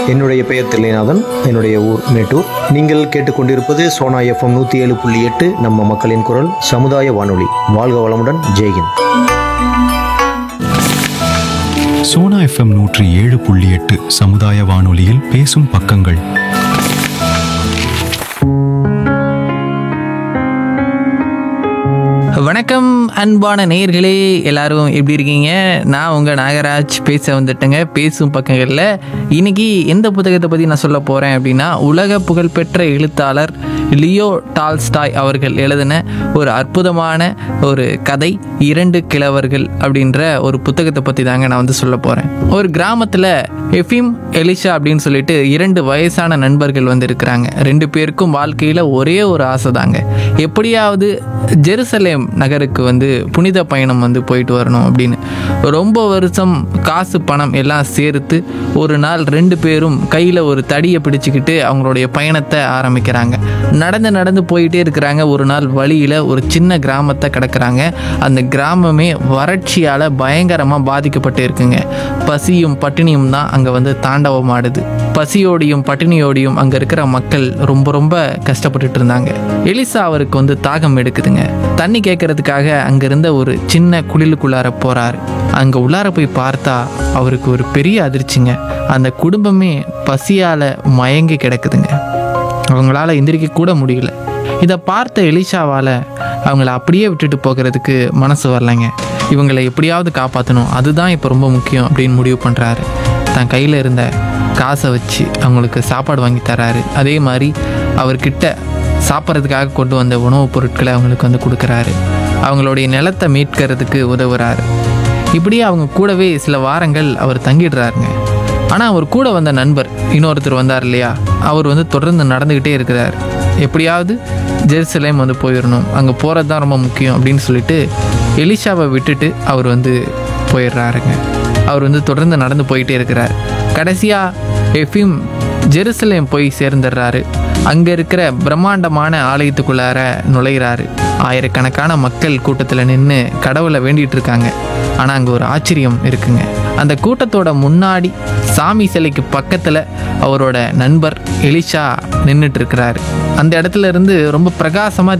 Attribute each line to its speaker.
Speaker 1: என்னுடைய பெயர் தில்லைநாதன் என்னுடைய ஊர் மேட்டூர் நீங்கள் கேட்டுக்கொண்டிருப்பது சோனா எஃப்எம் நூற்றி ஏழு புள்ளி எட்டு நம்ம மக்களின் குரல் சமுதாய வானொலி வாழ்க வளமுடன் ஜெய்ஹிந்த்
Speaker 2: சோனா எஃப்எம் நூற்றி ஏழு புள்ளி எட்டு சமுதாய வானொலியில் பேசும் பக்கங்கள்
Speaker 3: வணக்கம் அன்பான நேயர்களே எல்லாரும் எப்படி இருக்கீங்க நான் உங்கள் நாகராஜ் பேச வந்துட்டேங்க பேசும் பக்கங்களில் இன்னைக்கு எந்த புத்தகத்தை பற்றி நான் சொல்ல போகிறேன் அப்படின்னா உலக புகழ்பெற்ற எழுத்தாளர் லியோ டால்ஸ்டாய் அவர்கள் எழுதின ஒரு அற்புதமான ஒரு கதை இரண்டு கிழவர்கள் அப்படின்ற ஒரு புத்தகத்தை பற்றி தாங்க நான் வந்து சொல்ல போகிறேன் ஒரு கிராமத்தில் எஃபிம் எலிஷா அப்படின்னு சொல்லிட்டு இரண்டு வயசான நண்பர்கள் வந்து இருக்கிறாங்க ரெண்டு பேருக்கும் வாழ்க்கையில் ஒரே ஒரு ஆசை தாங்க எப்படியாவது ஜெருசலேம் நகருக்கு வந்து புனித பயணம் வந்து போயிட்டு வரணும் அப்படின்னு ரொம்ப வருஷம் காசு பணம் எல்லாம் சேர்த்து ஒரு நாள் ரெண்டு பேரும் கையில் ஒரு தடியை பிடிச்சிக்கிட்டு அவங்களுடைய பயணத்தை ஆரம்பிக்கிறாங்க நடந்து நடந்து போயிட்டே இருக்கிறாங்க ஒரு நாள் வழியில் ஒரு சின்ன கிராமத்தை கிடக்குறாங்க அந்த கிராமமே வறட்சியால் பயங்கரமாக பாதிக்கப்பட்டு இருக்குங்க பசியும் பட்டினியும் தான் அங்கே வந்து தாண்டவமாடுது பசியோடையும் பட்டினியோடையும் அங்கே இருக்கிற மக்கள் ரொம்ப ரொம்ப கஷ்டப்பட்டுட்டு இருந்தாங்க எலிசா அவருக்கு வந்து தாகம் எடுக்குதுங்க தண்ணி கேட்கறதுக்காக அங்க இருந்த ஒரு சின்ன குளிலுக்குள்ளார போறாரு அங்க உள்ளார போய் பார்த்தா அவருக்கு ஒரு பெரிய அதிர்ச்சிங்க அந்த குடும்பமே பசியால மயங்கி கிடக்குதுங்க அவங்களால எந்திரிக்க கூட முடியல இதை பார்த்த எலிஷாவால் அவங்கள அப்படியே விட்டுட்டு போகிறதுக்கு மனசு வரலைங்க இவங்களை எப்படியாவது காப்பாற்றணும் அதுதான் இப்போ ரொம்ப முக்கியம் அப்படின்னு முடிவு பண்ணுறாரு தன் கையில் இருந்த காசை வச்சு அவங்களுக்கு சாப்பாடு வாங்கி தராரு அதே மாதிரி அவர்கிட்ட சாப்பிட்றதுக்காக கொண்டு வந்த உணவுப் பொருட்களை அவங்களுக்கு வந்து கொடுக்குறாரு அவங்களுடைய நிலத்தை மீட்கிறதுக்கு உதவுறாரு இப்படியே அவங்க கூடவே சில வாரங்கள் அவர் தங்கிடுறாருங்க ஆனால் அவர் கூட வந்த நண்பர் இன்னொருத்தர் வந்தார் இல்லையா அவர் வந்து தொடர்ந்து நடந்துக்கிட்டே இருக்கிறார் எப்படியாவது ஜெருசலேம் வந்து போயிடணும் அங்கே போகிறது தான் ரொம்ப முக்கியம் அப்படின்னு சொல்லிட்டு எலிஷாவை விட்டுட்டு அவர் வந்து போயிடுறாருங்க அவர் வந்து தொடர்ந்து நடந்து போயிட்டே இருக்கிறார் கடைசியாக எஃபிம் ஜெருசலேம் போய் சேர்ந்துடுறாரு அங்கே இருக்கிற பிரம்மாண்டமான ஆலயத்துக்குள்ளார நுழையிறாரு ஆயிரக்கணக்கான மக்கள் கூட்டத்தில் நின்று கடவுளை வேண்டிட்டு இருக்காங்க ஆனால் அங்கே ஒரு ஆச்சரியம் இருக்குங்க அந்த கூட்டத்தோட முன்னாடி சாமி சிலைக்கு பக்கத்தில் அவரோட நண்பர் எலிஷா நின்றுட்டு இருக்கிறாரு அந்த இடத்துல இருந்து ரொம்ப பிரகாசமாக